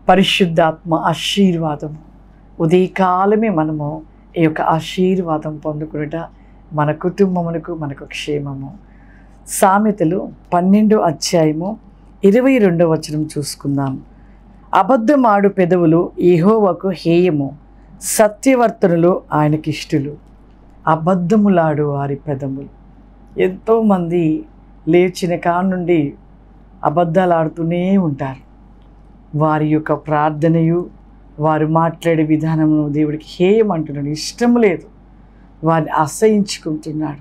పరిశుద్ధాత్మ ఆశీర్వాదము ఉదయకాలమే మనము ఈ యొక్క ఆశీర్వాదం పొందుకునుట మన కుటుంబమునకు మనకు క్షేమము సామెతలు పన్నెండో అధ్యాయము ఇరవై రెండో వచనం చూసుకుందాం అబద్ధమాడు పెదవులు యెహోవాకు హేయము సత్యవర్తనులు ఆయనకిష్టులు అబద్ధములాడు వారి పెదములు ఎంతోమంది లేచిన కాడ నుండి అబద్ధాలు ఆడుతూనే ఉంటారు వారి యొక్క ప్రార్థనయు వారు మాట్లాడే విధానము దేవుడికి హేయం అంటున్నాడు ఇష్టం లేదు వారిని అసహించుకుంటున్నాడు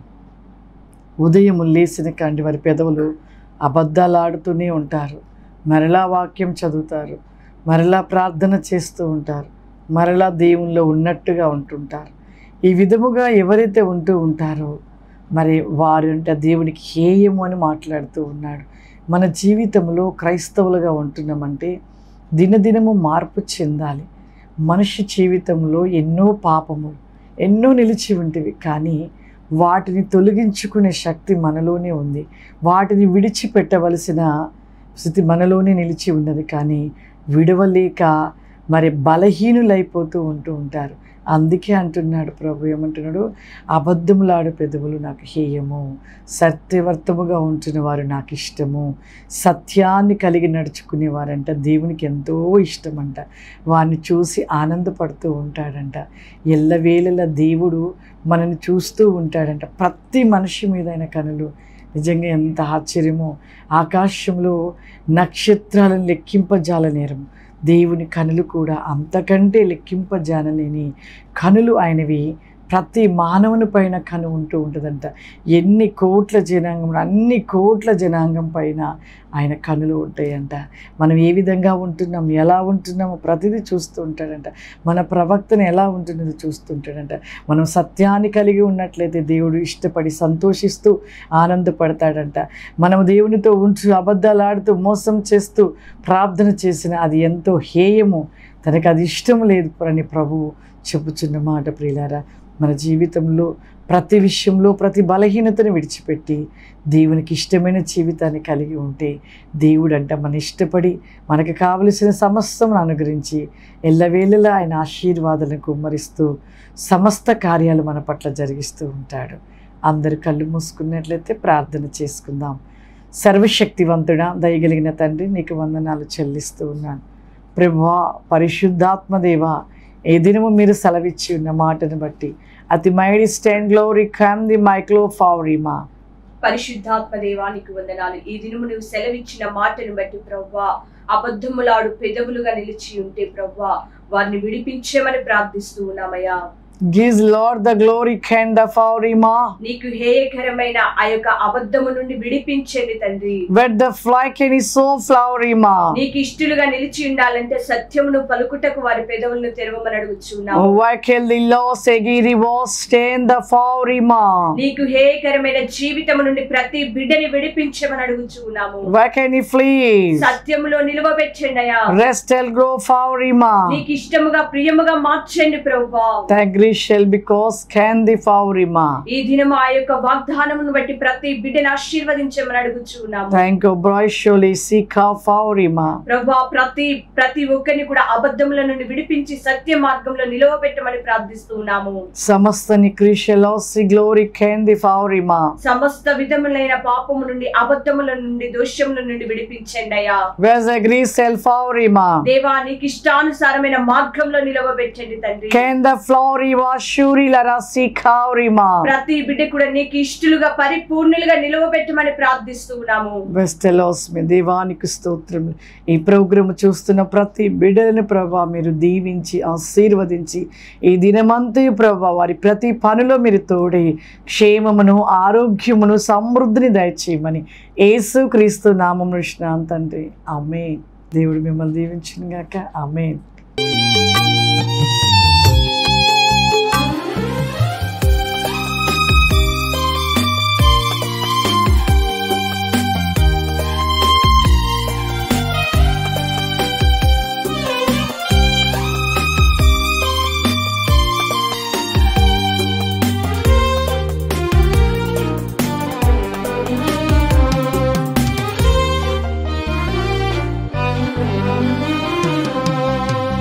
ఉదయం లేచిన కాండి వారి పెదవులు అబద్ధాలు ఆడుతూనే ఉంటారు మరలా వాక్యం చదువుతారు మరలా ప్రార్థన చేస్తూ ఉంటారు మరలా దేవునిలో ఉన్నట్టుగా ఉంటుంటారు ఈ విధముగా ఎవరైతే ఉంటూ ఉంటారో మరి వారు అంటే దేవునికి హేయము అని మాట్లాడుతూ ఉన్నాడు మన జీవితంలో క్రైస్తవులుగా ఉంటున్నామంటే దినదినము మార్పు చెందాలి మనిషి జీవితంలో ఎన్నో పాపములు ఎన్నో నిలిచి ఉంటివి కానీ వాటిని తొలగించుకునే శక్తి మనలోనే ఉంది వాటిని విడిచిపెట్టవలసిన స్థితి మనలోనే నిలిచి ఉన్నది కానీ విడవలేక మరి బలహీనులైపోతూ ఉంటూ ఉంటారు అందుకే అంటున్నాడు ప్రభు ఏమంటున్నాడు అబద్ధములాడు పెదవులు నాకు హేయము సత్యవర్తముగా ఉంటున్న వారు నాకు ఇష్టము సత్యాన్ని కలిగి నడుచుకునేవారంట దేవునికి ఎంతో ఇష్టమంట వారిని చూసి ఆనందపడుతూ ఉంటాడంట ఎల్లవేళల దేవుడు మనని చూస్తూ ఉంటాడంట ప్రతి మనిషి మీద ఆయన కనులు నిజంగా ఎంత ఆశ్చర్యమో ఆకాశంలో నక్షత్రాలను లెక్కింపజాల నేరం దేవుని కనులు కూడా అంతకంటే లెక్కింపజానలేని కనులు ఆయనవి ప్రతి మానవుని పైన కను ఉంటూ ఉంటుందంట ఎన్ని కోట్ల జనాంగం అన్ని కోట్ల జనాంగం పైన ఆయన కనులు ఉంటాయంట మనం ఏ విధంగా ఉంటున్నాం ఎలా ఉంటున్నామో ప్రతిదీ చూస్తూ ఉంటాడంట మన ప్రవక్తన ఎలా ఉంటున్నదో చూస్తుంటాడంట మనం సత్యాన్ని కలిగి ఉన్నట్లయితే దేవుడు ఇష్టపడి సంతోషిస్తూ ఆనందపడతాడంట మనం దేవునితో ఉంచు అబద్ధాలు ఆడుతూ మోసం చేస్తూ ప్రార్థన చేసిన అది ఎంతో హేయము తనకు అది ఇష్టం లేదు అని ప్రభువు చెప్పుచున్న మాట ప్రియులారా మన జీవితంలో ప్రతి విషయంలో ప్రతి బలహీనతను విడిచిపెట్టి దేవునికి ఇష్టమైన జీవితాన్ని కలిగి ఉంటే దేవుడు అంట మన ఇష్టపడి మనకు కావలసిన సమస్తమును అనుగ్రహించి ఎల్లవేళలా ఆయన ఆశీర్వాదాలను కుమ్మరిస్తూ సమస్త కార్యాలు మన పట్ల జరిగిస్తూ ఉంటాడు అందరు కళ్ళు మూసుకున్నట్లయితే ప్రార్థన చేసుకుందాం సర్వశక్తివంతుడా దయగలిగిన తండ్రి నీకు వందనాలు చెల్లిస్తూ ఉన్నాను ప్రభువా పరిశుద్ధాత్మదేవ ఏ దినము మీరు సెలవిచ్చి ఉన్న మాటను బట్టి అతి మైడి స్టాండ్ గ్లోరీ క్యామ్ ది మైక్లో ఫావరీమా పరిశుద్ధాత్మ దేవానికి వందనాలు ఈ దినము నువ్వు సెలవిచ్చిన మాటను బట్టి ప్రవ్వా అబద్ధములాడు పెదవులుగా నిలిచి ఉంటే ప్రవ్వా వారిని విడిపించమని ప్రార్థిస్తూ ఉన్నామయ్యా గిజ్ లార్డ్ ద గ్లోరీ క్యాన్ ద ఫావరీమా నీకు హేయకరమైన ఆ యొక్క అబద్ధము నుండి విడిపించండి తండ్రి వెట్ ద ఫ్లై కెన్ ఇస్ సో ఫ్లవరీమా నీకు ఇష్టలుగా నిలిచి ఉండాలంటే సత్యమును పలుకుటకు వారి పెదవులను తెరవమని అడుగుచున్నాము వైకెల్ ది లాస్ ఎగిరి వాస్ స్టేన్ ద ఫావరీమా నీకు హేయకరమైన జీవితము నుండి ప్రతి బిడ్డని విడిపించమని అడుగుచున్నాము వై కెన్ ఈ ప్లీజ్ సత్యములో నిలువబెట్టండి అయ్యా రెస్ట్ ఎల్ గ్రో ఫావరీమా నీకు ఇష్టముగా ప్రియముగా మార్చండి ప్రభువా Tagri shall because can the favorima. ఈ దినము ఆ యొక్క వాగ్దానమును బట్టి ప్రతి బిడ్డను ఆశీర్వదించమని అడుగుచున్నాము Thank you, Bryce surely seek our favorima. ప్రభా ప్రతి ప్రతి ఒక్కరిని కూడా అబద్ధముల నుండి విడిపించి సత్య మార్గంలో నిలవబెట్టమని ప్రార్థిస్తూ ఉన్నాము సమస్త నిక్రిషలోసి గ్లోరీ can the favorima. సమస్త విధములైన పాపము నుండి అబద్ధముల నుండి దోషముల నుండి విడిపించండి అయ్యా Where's the Greece shall favorima? దేవా నీకు ఇష్టానుసారమైన మార్గంలో నిలవబెట్టండి తండ్రి Can the florima shuri lara seek favorima? ప్రతి బిడ్డ కూడా నీకు ఇష్టలుగా పరిపూర్ణులుగా నిలవబెట్టమని ప్రార్థిస్తూ ఉన్నాము వెస్టెలోస్ మీ దేవానికి స్తోత్రం ఈ ప్రోగ్రామ్ చూస్తున్న ప్రతి బిడ్డలను ప్రభా మీరు దీవించి ఆశీర్వదించి ఈ దినమంతయు ప్రభా వారి ప్రతి పనిలో మీరు తోడి క్షేమమును ఆరోగ్యమును సమృద్ధిని దయచేయమని యేసు క్రీస్తు నామమును తండ్రి ఆమె దేవుడు మిమ్మల్ని దీవించిన గాక ఆమె